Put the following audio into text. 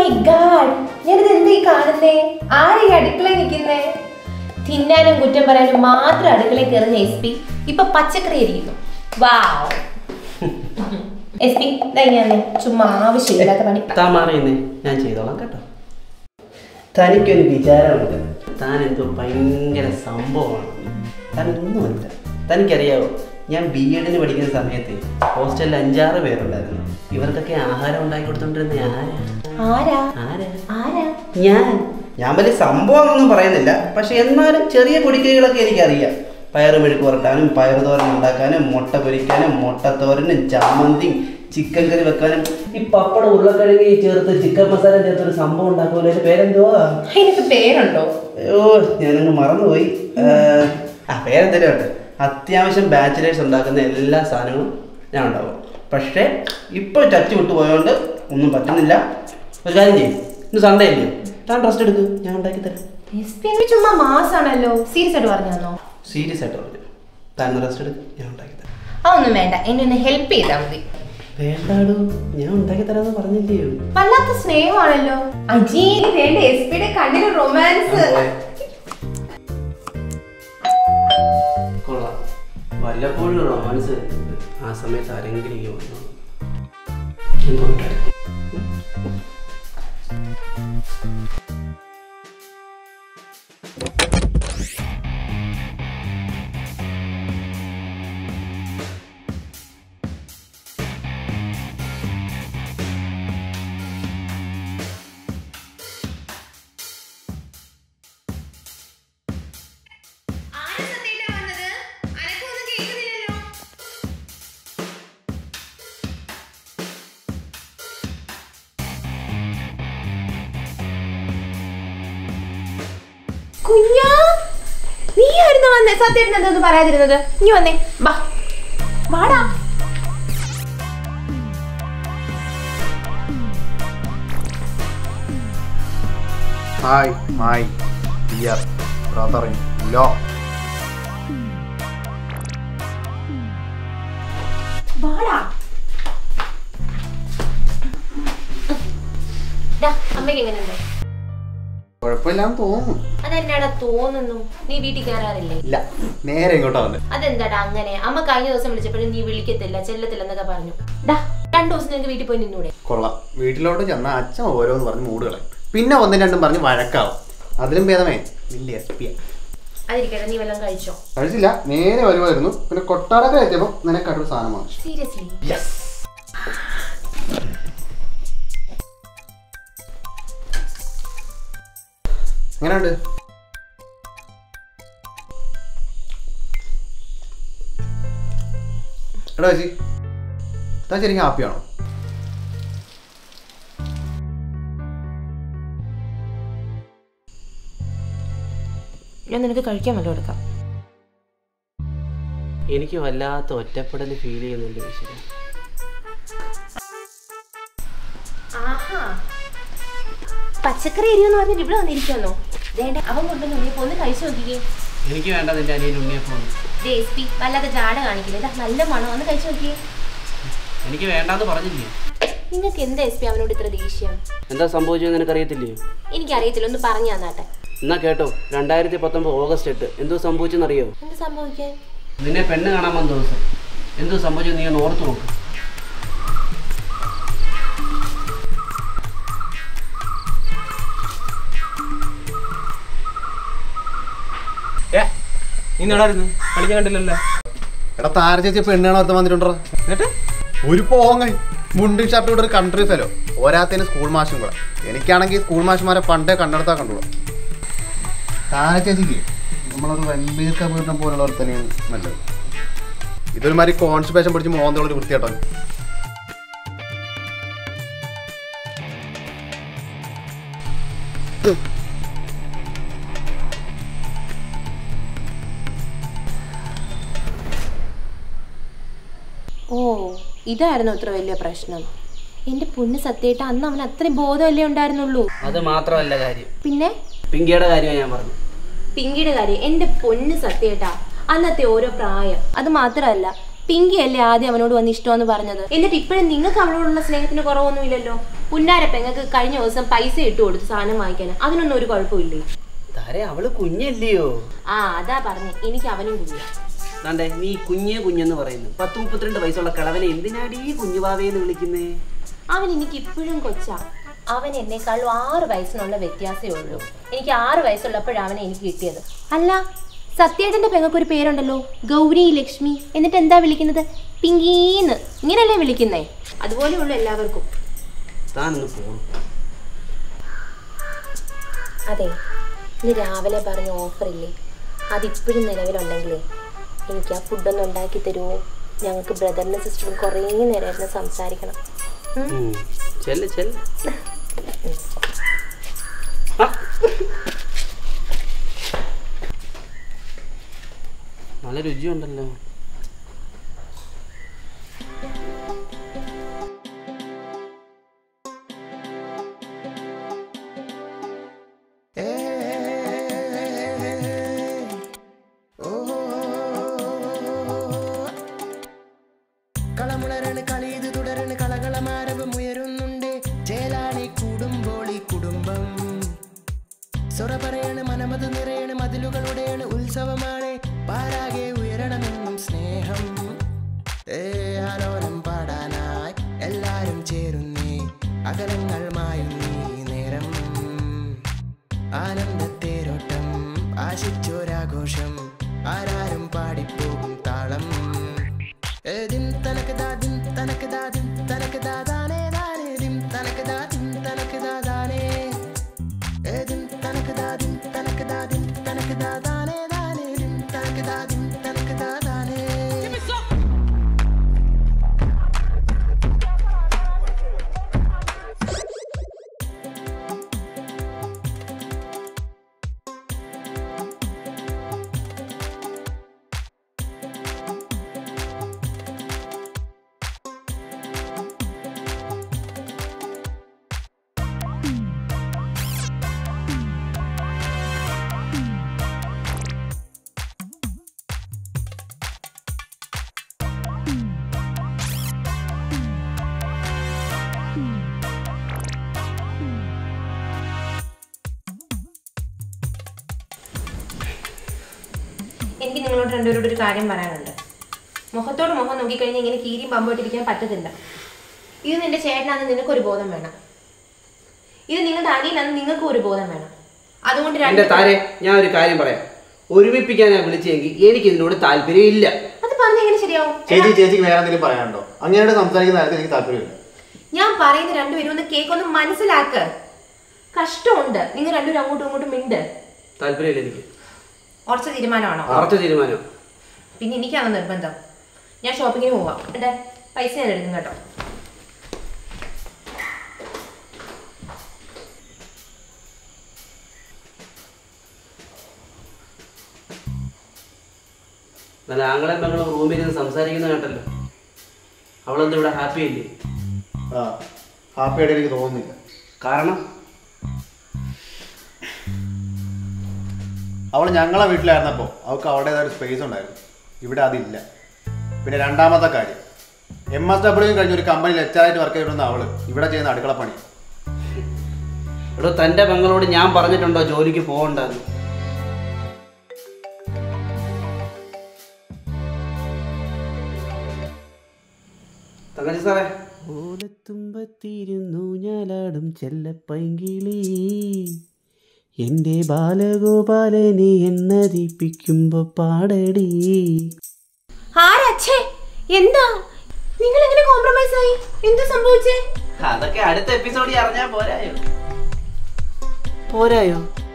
God ഞാനിത് എന്താ ഈ കാണുന്നേ ആരെ ഈ അടുക്കളയിൽ നിൽക്കുന്നേ തിന്നാനും കുറ്റം പറയാനും മാത്രം അടുക്കളയിൽ കയറുന്ന എസ് പി ഇപ്പൊ പച്ചക്കറി അരിയുന്നു വാവ് എസ് പി ഞാൻ ചുമ്മാ ആവശ്യമില്ലാത്ത പണി താൻ മാറിയെന്നേ ഞാൻ ചെയ്തോളാം കേട്ടോ തനിക്കൊരു വിചാരമുണ്ട് താൻ എന്തോ ഭയങ്കര സംഭവമാണ് താൻ ഒന്നുമല്ല തനിക്കറിയാവോ ഞാൻ ബി എഡിന് പഠിക്കുന്ന സമയത്ത് ഹോസ്റ്റലിൽ അഞ്ചാറ് പേരുണ്ടായിരുന്നു ഇവർക്കൊക്കെ ആഹാരം ഉണ്ടാക്കി കൊടുത്തോണ്ടിരുന്ന ആരാ ആരാ ആരാ ആരാ ഞാൻ ഞാൻ വലിയ സംഭവമൊന്നും പറയുന്നില്ല പക്ഷെ എന്നാലും ചെറിയ പൊടിക്കൈകളൊക്കെ എനിക്കറിയാം പയറ് മെഴുക്ക് പുരട്ടാനും പയറ് തോരൻ ഉണ്ടാക്കാനും മുട്ട പൊരിക്കാനും മുട്ടത്തോരനും ചമ്മന്തിയും ചിക്കൻ കറി വെക്കാനും ഈ പപ്പടം ഉരുളക്കിഴങ്ങി ചേർത്ത് ചിക്കൻ മസാല ചേർത്ത് ഒരു സംഭവം ഉണ്ടാക്കുമല്ലോ എൻ്റെ പേരെന്തുവാ അതിനൊക്കെ പേരുണ്ടോ അയ്യോ ഞാനങ്ങ് മറന്നുപോയി ഏർ, ആ പേരെന്തെങ്കിലും ഉണ്ട് അത്യാവശ്യം ബാച്ചിലേഴ്സ് ഉണ്ടാക്കുന്ന എല്ലാ സാധനങ്ങളും ഞാൻ ഉണ്ടാവും പക്ഷേ ഇപ്പോൾ ചച്ചു വിട്ടു പോയതുകൊണ്ട് ഒന്നും പറ്റുന്നില്ല ഒരു കാര്യം ചെയ്യും ഇന്ന് സൺഡേ അല്ലേ താൻ റെസ്റ്റ് എടുക്ക് ഞാൻ ഉണ്ടാക്കി തരാം എസ് പി എനിക്ക് ചുമ്മാ മാസാണല്ലോ സീരിയസ് ആയിട്ട് പറഞ്ഞാന്നോ സീരിയസ് ആയിട്ട് പറഞ്ഞു താൻ റെസ്റ്റ് എടുക്ക് ഞാൻ ഉണ്ടാക്കി തരാം അതൊന്നും വേണ്ട എന്നെ ഒന്ന് ഹെൽപ്പ് ചെയ്താൽ മതി വേണ്ടാടൂ ഞാൻ ഉണ്ടാക്കി തരാമെന്ന് പറഞ്ഞില്ലയോ വല്ലാത്ത സ്നേഹമാണല്ലോ അജി വേണ്ട എസ് പിയുടെ കണ്ണിന് റൊമാൻസ് കൊള്ളാം വല്ലപ്പോഴും റൊമാൻസ് ആ സമയത്ത് ആരെങ്കിലും ഈ വന്നു ഇങ്ങോട്ട്. കുഞ്ഞാ നീ ആയിരുന്നു വന്നേ സത്യേട്ടൻ എന്തൊന്നും പറയാതിരുന്നത് നീ വന്നേ വാ വാടാ hi my dear brother in law വാടാ ഡാ, അമ്മയ്ക്ക് എങ്ങനെയുണ്ട് കുഴപ്പമില്ലാന്ന് തോന്നുന്നു അതെന്നാടാ തോന്നുന്നു നീ വീട്ടിൽ കയറാറില്ലേ ഇല്ല നേരെ ഇങ്ങോട്ടാ വന്നത് അതെന്താടാ അങ്ങനെ അമ്മ കഴിഞ്ഞ ദിവസം വിളിച്ചപ്പോഴും നീ വിളിക്കത്തില്ല ചെല്ലത്തില്ല എന്നൊക്കെ പറഞ്ഞു ഡാ രണ്ടു ദിവസം നിനക്ക് വീട്ടിൽ പോയി നിന്നൂടെ കൊള്ളാം വീട്ടിലോട്ട് ചെന്ന അച്ഛൻ ഓരോന്ന് പറഞ്ഞ് മൂടുകളെ പിന്നെ ഒന്നും രണ്ടും പറഞ്ഞ് വഴക്കാവും അതിലും ഭേദമേ വലിയ എസ്പിയ അതിരിക്കട്ടെ നീ വല്ലതും കഴിച്ചോ കഴിച്ചില്ല നേരെ വരുമായിരുന്നു പിന്നെ കൊട്ടാരത്തിൽ എത്തിയപ്പോൾ നിനക്കായിട്ടൊരു സാധനം വാങ്ങിച്ചു സീരിയസ്ലി യെസ് എങ്ങനെയുണ്ട് എടാ ചേച്ചി താൻ ശരിക്കും ഹാപ്പിയാണോ ഞാൻ നിനക്ക് കഴിക്കാൻ വല്ലതും എടുക്കാം എനിക്ക് വല്ലാത്ത ഒറ്റപ്പെടൽ ഫീൽ ചെയ്യുന്നുണ്ട് ഈശ്വര ആഹാ പച്ചക്കറി എരിവെന്ന് പറഞ്ഞിട്ട് ഇവിടെ വന്നിരിക്കാന്നോ വേണ്ട അവൻ കൊണ്ടുവന്നു നീ ഒന്ന് കഴിച്ചു നോക്കിക്കേ എനിക്ക് വേണ്ട നിന്റെ അനിയൻ ഉണ്ണിയപ്പം ദേ എസ് പി വല്ലാതെ ജാട കാണിക്കില്ല ഇതാ നല്ല മണം ഒന്ന് കഴിച്ചു നോക്കിയേ എനിക്ക് വേണ്ടാന്ന് പറഞ്ഞില്ലേ നിങ്ങൾക്ക് എന്താ എസ് പി അവനോട് ഇത്ര ദേഷ്യം എന്താ സംഭവിച്ചതെന്ന് നിനക്കറിയത്തില്ലയോ എനിക്കറിയത്തില്ല ഒന്ന് പറഞ്ഞു തന്നാട്ടെ എന്നാ കേട്ടോ രണ്ടായിരത്തി പത്തൊമ്പത് ഓഗസ്റ്റ് എട്ട് എന്തോ സംഭവിച്ചെന്നറിയോ എന്ത് സംഭവിക്കാൻ നിന്നെ പെണ്ണ് കാണാൻ വന്ന ദിവസം എന്തോ സംഭവിച്ചു നീ ഒന്ന് ഓർത്ത് നോക്ക് ഏ നീ നടായിരുന്നു കളിക്കാൻ കണ്ടില്ലല്ലോ എടാ താര ചേച്ചി പെണ്ണാണ് ഒരുത്തം വന്നിട്ടുണ്ടോ എന്നിട്ട് ഒരു പോങ്ങ മുണ്ടും ഷർട്ടും കൂടെ ഒരു കൺട്രി ഫെലോ ഓരാത്തിന് സ്കൂൾ മാഷും കൂടെ എനിക്കാണെങ്കിൽ സ്കൂൾ മാഷുമാരെ പണ്ടേ കണ്ടെടുത്താൽ കണ്ടുകൂടാ താര ചേച്ചിക്ക് നമ്മളൊരു റൺബീർ കപൂറിനെ പോലുള്ളവർ തന്നെയാണ് നല്ലത് ഇതൊരു മാതിരി കോൺസ്റ്റിപ്പേഷൻ പിടിച്ച് മോന്തോളൊരു വൃത്തിയാട്ടോ ഓ ഇതായിരുന്നു ഇത്ര വലിയ പ്രശ്നം എന്റെ പൊന്ന് സത്യേട്ട അന്ന് അവൻ അത്രയും ബോധമല്ലേ ഉണ്ടായിരുന്നുള്ളൂ അത് മാത്രമല്ല കാര്യം പിന്നെ പിങ്കിയുടെ കാര്യമാണ് ഞാൻ പറഞ്ഞു പിങ്കിയുടെ കാര്യം എന്റെ പൊന്ന് സത്യേട്ട അന്നത്തെ ഓരോ പ്രായം അത് മാത്രമല്ല പിങ്കി അല്ലേ ആദ്യം അവനോട് വന്ന് ഇഷ്ടമെന്ന് പറഞ്ഞത് എന്നിട്ട് ഇപ്പോഴും നിങ്ങൾക്ക് അവളോടുള്ള സ്നേഹത്തിന് കുറവൊന്നുമില്ലല്ലോ പുന്നാര പെങ്ങൾക്ക് കഴിഞ്ഞ ദിവസം പൈസ ഇട്ട് കൊടുത്തു സാധനം വാങ്ങിക്കാൻ അതിനൊന്നും ഒരു കുഴപ്പമില്ലേ താരെ അവള് കുഞ്ഞല്ലയോ ആ അതാ പറഞ്ഞു എനിക്ക് അവനും കുഞ്ഞാ ദാണ്ടേ നീ കുഞ്ഞേ കുഞ്ഞെന്ന് പറയുന്നു പത്ത് മുപ്പത്തിരണ്ട് വയസ്സുള്ള കിളവനെ എന്തിനാടി കുഞ്ഞുവാവേന്ന് വിളിക്കുന്നേ അവൻ എനിക്ക് ഇപ്പോഴും കൊച്ചാ അവൻ എന്നെക്കാളും ആറ് വയസ്സിനുള്ള വ്യത്യാസമേ ഉള്ളൂ എനിക്ക് ആറ് വയസ്സുള്ളപ്പോഴാണ് അവനെ എനിക്ക് കിട്ടിയത് അല്ല സത്യേട്ടന്റെ പെങ്ങൾക്ക് ഒരു പേരുണ്ടല്ലോ ഗൗരി ലക്ഷ്മി എന്നിട്ട് എന്താ വിളിക്കുന്നത് പിങ്കീന്ന് ഇങ്ങനെയല്ലേ വിളിക്കുന്നേ അതുപോലെ ഉള്ളു എല്ലാവർക്കും താനൊന്ന് പോണം അതെ ഇന്ന് രാവിലെ പറഞ്ഞ ഓഫറില്ലേ അതിപ്പോഴും നിലവിലുണ്ടെങ്കിലേ എനിക്ക് ആ ഫുഡൊന്ന് ഉണ്ടാക്കി തരുമോ ഞങ്ങൾക്ക് ബ്രദറിനും സിസ്റ്ററും കുറേ നേരമായിരുന്നു സംസാരിക്കണം ഉം. ചെല്ല് ചെല്ല് ആ. നല്ല രുചിയുണ്ടല്ലോ കളമുളരണ് കളിയത് തുടരണ് കളകളമാരവം ഉയരുന്നുണ്ട് ചേലാണി കൂടുമ്പോൾ ഈ കുടുംബം സൊറ പറയണ് മനമത് നിറയണ് മതിലുകളുടെയാണ് ഉത്സവമാണ് പാരാകെ ഉയരണമെന്നും സ്നേഹം ഏ ആലോലം പാടാനായി എല്ലാരും ചേരുന്നേ അകലങ്ങൾ മായുന്നീ നേരം ആനന്ദത്തേരോട്ടം ആശിച്ചൊരാഘോഷം ആരാരും പാടിപ്പോകും താളം ദിം തനക്ക് ദാ ദിം തനക്ക് ദാ ദിം തനക്ക് ദാ ദാനേ ദാനേ ദിം തനക്ക് ദാ ദിം തനക്ക് ദാ ദാനേ ദിം തനക്ക് ദാ ദിം തനക്ക് ദാ ദിം തനക്ക് ദാ ദാനേ ദാനേ ദിം തനക്ക് ദാ ദിം തനക്ക് ദാ ദാനേ എനിക്ക് നിങ്ങളോട് രണ്ടുപേരോട് ഒരു കാര്യം പറയാനുണ്ട് മുഖത്തോട് മുഖം നോക്കിക്കഴിഞ്ഞാൽ ഇങ്ങനെ കീരിയും പമ്പോട്ടിരിക്കാൻ പറ്റത്തില്ല ഇത് നിന്റെ ചേട്ടനാണെന്ന് നിനക്കൊരു ബോധം വേണം ഇത് നിങ്ങളുടെ അനിയനാണെന്ന് നിങ്ങൾക്കും ഒരു ബോധം വേണം അതുകൊണ്ട് എന്റെ രണ്ട് താരെ ഞാൻ ഒരു കാര്യം പറയാം ഒരുമിപ്പിക്കാൻ ഞാൻ വിളിച്ചെങ്കിൽ എനിക്ക് ഇതിനോട് താല്പര്യമില്ല അത് പറഞ്ഞ എങ്ങനെ ശരിയാവും ചേച്ചി ചേച്ചിക്ക് വേറെ എന്തെങ്കിലും പറയാനുണ്ടോ അങ്ങനെയോട് സംസാരിക്കുന്ന കാര്യത്തിൽ എനിക്ക് താല്പര്യമില്ല ഞാൻ പറയുന്ന രണ്ടുപേരും ഒന്ന് കേക്കൊന്ന് മനസ്സിലാക്ക് കഷ്ടമുണ്ട് നിങ്ങൾ രണ്ടുപേരും അങ്ങോട്ടും ഇങ്ങോട്ടും മിണ്ട് താല്പര്യമില്ല എനിക്ക് ഉറച്ച തീരുമാനമാണോ ഉറച്ച തീരുമാനം പിന്നെ എനിക്കാണ് നിർബന്ധം ഞാൻ ഷോപ്പിങ്ങിന് പോവാം എന്റെ പൈസ ഞാൻ എടുക്കും കേട്ടോ നല്ല ആങ്ങളെയും പെങ്ങളും റൂമിൽ ഇരുന്ന് സംസാരിക്കുന്ന കേട്ടല്ലോ അവളെന്താ ഇവിടെ ഹാപ്പി ഇല്ലേ ആ ഹാപ്പി ആയിട്ട് എനിക്ക് തോന്നുന്നില്ല കാരണം അവൾ ഞങ്ങളെ വീട്ടിലായിരുന്നപ്പോൾ അവൾക്ക് അവളുടേതായ ഒരു സ്പേസ് ഉണ്ടായിരുന്നു ഇവിടെ അതില്ല പിന്നെ രണ്ടാമത്തെ കാര്യം എം എസ് ഡബ്ല്യു കഴിഞ്ഞ ഒരു കമ്പനിയിൽ എച്ച് ആയിട്ട് വർക്ക് ചെയ്തിരുന്ന അവള് ഇവിടെ ചെയ്യുന്ന അടുക്കള പണി എടോ തൻ്റെ പെങ്ങളോട് ഞാൻ പറഞ്ഞിട്ടുണ്ടോ ജോലിക്ക് പോകണ്ടെന്ന് തങ്കച്ചി സാറേ ഓലത്തുമ്പത്തിരുന്നു ഞാലാടും ചെല്ലപ്പൈങ്കിളി എൻ്റെ ബാലഗോപാലനെ എന്നതിപ്പിക്കുമ്പോ പാടടി ആരച്ഛേ എന്താ നിങ്ങൾ എങ്ങനെ കോംപ്രമൈസ് ആയി എന്താ സംഭവിച്ചേ അതൊക്കെ അടുത്ത എപ്പിസോഡിൽ അറിഞ്ഞാ പോരായോ പോരായോ